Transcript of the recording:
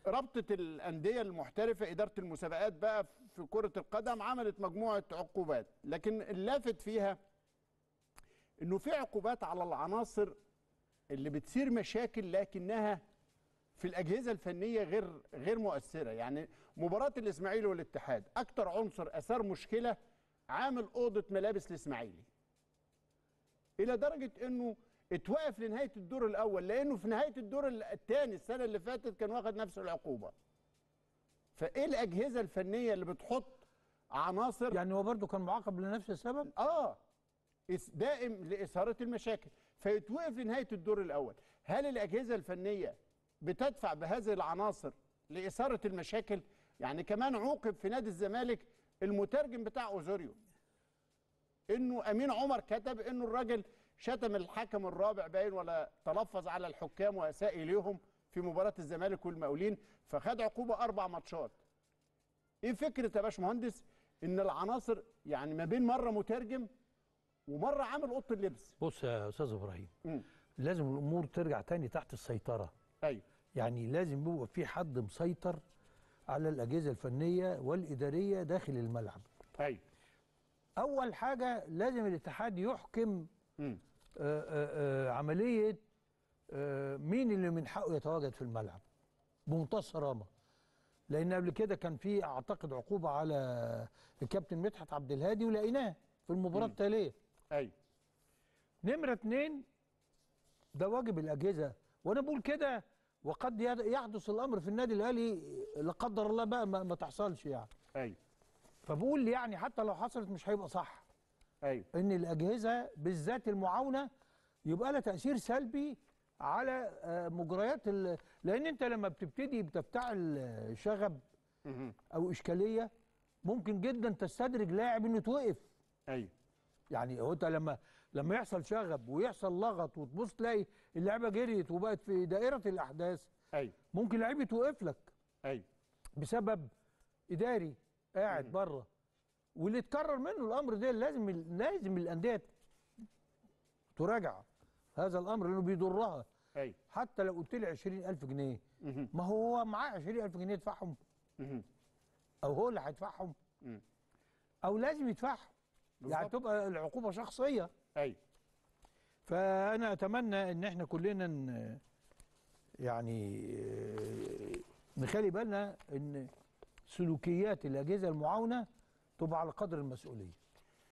رابطه الانديه المحترفه اداره المسابقات بقى في كره القدم عملت مجموعه عقوبات لكن اللافت فيها انه في عقوبات على العناصر اللي بتصير مشاكل لكنها في الاجهزه الفنيه غير غير مؤثره يعني مباراه الاسماعيلي والاتحاد اكتر عنصر اثار مشكله عامل اوضه ملابس الاسماعيلي الى درجه انه اتوقف لنهايه الدور الاول لانه في نهايه الدور الثاني السنه اللي فاتت كان واخد نفس العقوبه فايه الاجهزه الفنيه اللي بتحط عناصر يعني هو برضه كان معاقب لنفس السبب اه إس- دائم لاثاره المشاكل فيتوقف لنهايه الدور الاول هل الاجهزه الفنيه بتدفع بهذه العناصر لاثاره المشاكل يعني كمان عوقب في نادي الزمالك المترجم بتاع اوزوريو انه امين عمر كتب انه الراجل شتم الحكم الرابع باين ولا تلفظ على الحكام واساء اليهم في مباراه الزمالك والمقاولين فخد عقوبه اربع ماتشات ايه فكره يا باشمهندس ان العناصر يعني ما بين مره مترجم ومره عامل اوضه اللبس بص يا استاذ ابراهيم مم. لازم الامور ترجع تاني تحت السيطره ايوه يعني لازم يبقى في حد مسيطر على الاجهزه الفنيه والاداريه داخل الملعب ايوه اول حاجه لازم الاتحاد يحكم مم. آه، آه، آه، عمليه آه، مين اللي من حقه يتواجد في الملعب بمنتهى الصرامه لان قبل كده كان في اعتقد عقوبه على الكابتن مدحت عبد الهادي ولقيناه في المباراه التاليه ايوه نمرة اتنين ده واجب الأجهزة وأنا بقول كده وقد يد- يحدث الأمر في النادي الأهلي لا قدر الله بقى ما, ما تحصلش يعني ايوه فبقول يعني حتى لو حصلت مش هيبقى صح ايوه إن الأجهزة بالذات المعاونة يبقى لها تأثير سلبي على آه، مجريات ال- لأن أنت لما بتبتدي بتفتعل آه، شغب مهم. أو إشكالية ممكن جدا تستدرج لاعب إنه توقف ايوه يعني هو انت لما لما يحصل شغب ويحصل لغط وتبص تلاقي اللعبه جريت وبقت في دائره الاحداث ايوه ممكن لعيب يتوقف لك ايوه بسبب اداري قاعد بره واللي اتكرر منه الامر ده لازم لازم الانديه تراجع هذا الامر لانه بيضرها ايوه حتى لو قلت لي 20000 جنيه ما هو معاه 20000 جنيه يدفعهم مهم. او هو اللي هيدفعهم مم. او لازم يدفعهم يعني بالظبط. تبقى العقوبه شخصيه ايوه فانا اتمنى ان احنا كلنا ن- يعني آه، نخلي بالنا ان سلوكيات الاجهزه المعاونه تبقى على قدر المسؤوليه